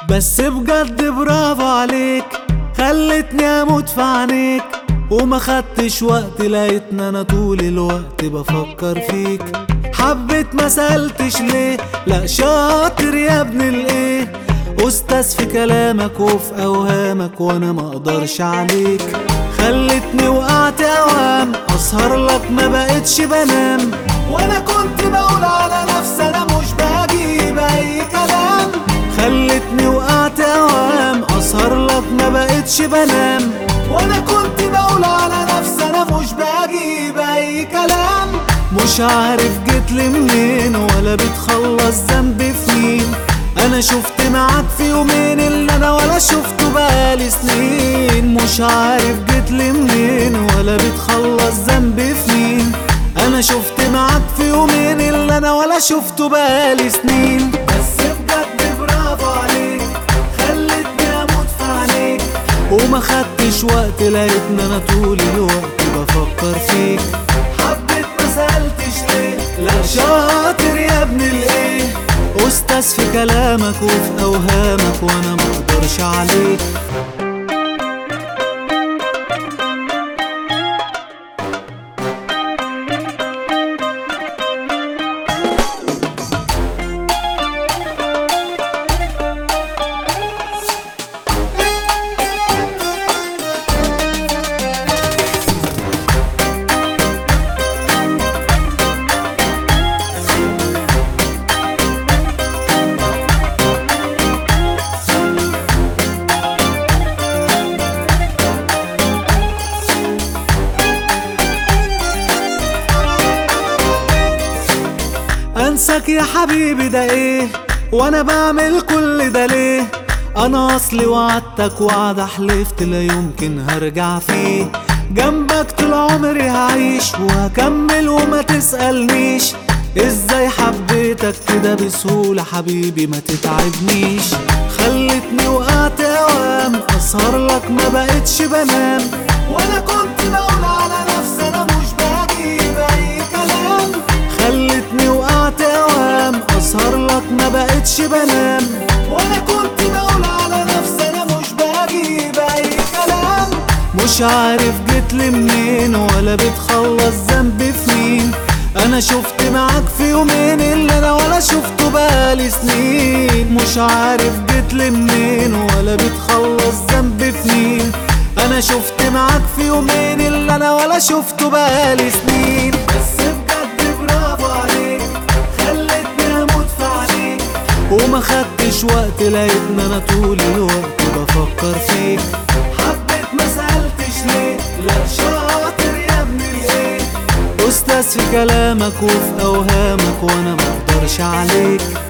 بس بجد برافو عليك خلتني اموت في عينيك وما خدتش وقت لقيتني انا طول الوقت بفكر فيك حبيت ما سألتش ليه لا شاطر يا ابن الايه استاذ في كلامك وفي اوهامك وانا ما اقدرش عليك خلتني وقعت اوام اسهر لك ما بقتش بنام وانا كنت بقول على نفسي انا مش بجيب اي كلام خلتني وقعت اوام اسهر لك ما بقتش بنام وانا كنت بقول على نفسي انا مش بجيب اي كلام مش عارف جيت لي منين ولا بتخلص ذنبي في مين انا شفت معاك في يومين اللي انا ولا شفته بقالي سنين مش عارف جيت لي منين ولا بتخلص ذنبي في مين انا شفت معاك في يومين اللي انا ولا شفته بقالي سنين بس بجد برافو عليك خلتني اموت في عينيك وما خدتش وقت لقيتني انا طول الوقت بفكر فيك حبيت ما سألتش ليه لا شاطر يا ابن الايه استاذ في كلامك وفي اوهامك وانا ما اقدرش عليك انساك يا حبيبي ده ايه وانا بعمل كل ده ليه انا اصلي وعدتك وعد حلفت لا يمكن هرجع فيه جنبك طول عمري هعيش وهكمل وما تسألنيش ازاي حبيتك كده بسهولة حبيبي ما تتعبنيش خلتني وقعت اوام اسهر لك ما بقتش بنام وانا كنت بقول على نفسي انا مش بجيب اي كلام خلتني وقعت اوام اسهر لك ما بقتش بنام وانا كنت بقول على نفسي انا مش بجيب اي كلام مش عارف جيت لي منين ولا بتخلص ذنبي في مين انا شفت معاك في يومين اللي انا ولا شفته بقالي سنين مش عارف جيت لي منين ولا بتخلص ذنبي في مين انا شفت معاك في يومين اللي انا ولا شفته بقالي سنين بس بجد برافو عليك خلتني اموت في عينيك وما خدتش وقت لقيتني انا طول الوقت بفكر فيك حبيت ما سألتش ليه لا شاطر يا ابن الايه استاذ في كلامك وفي اوهامك وانا ما اقدرش عليك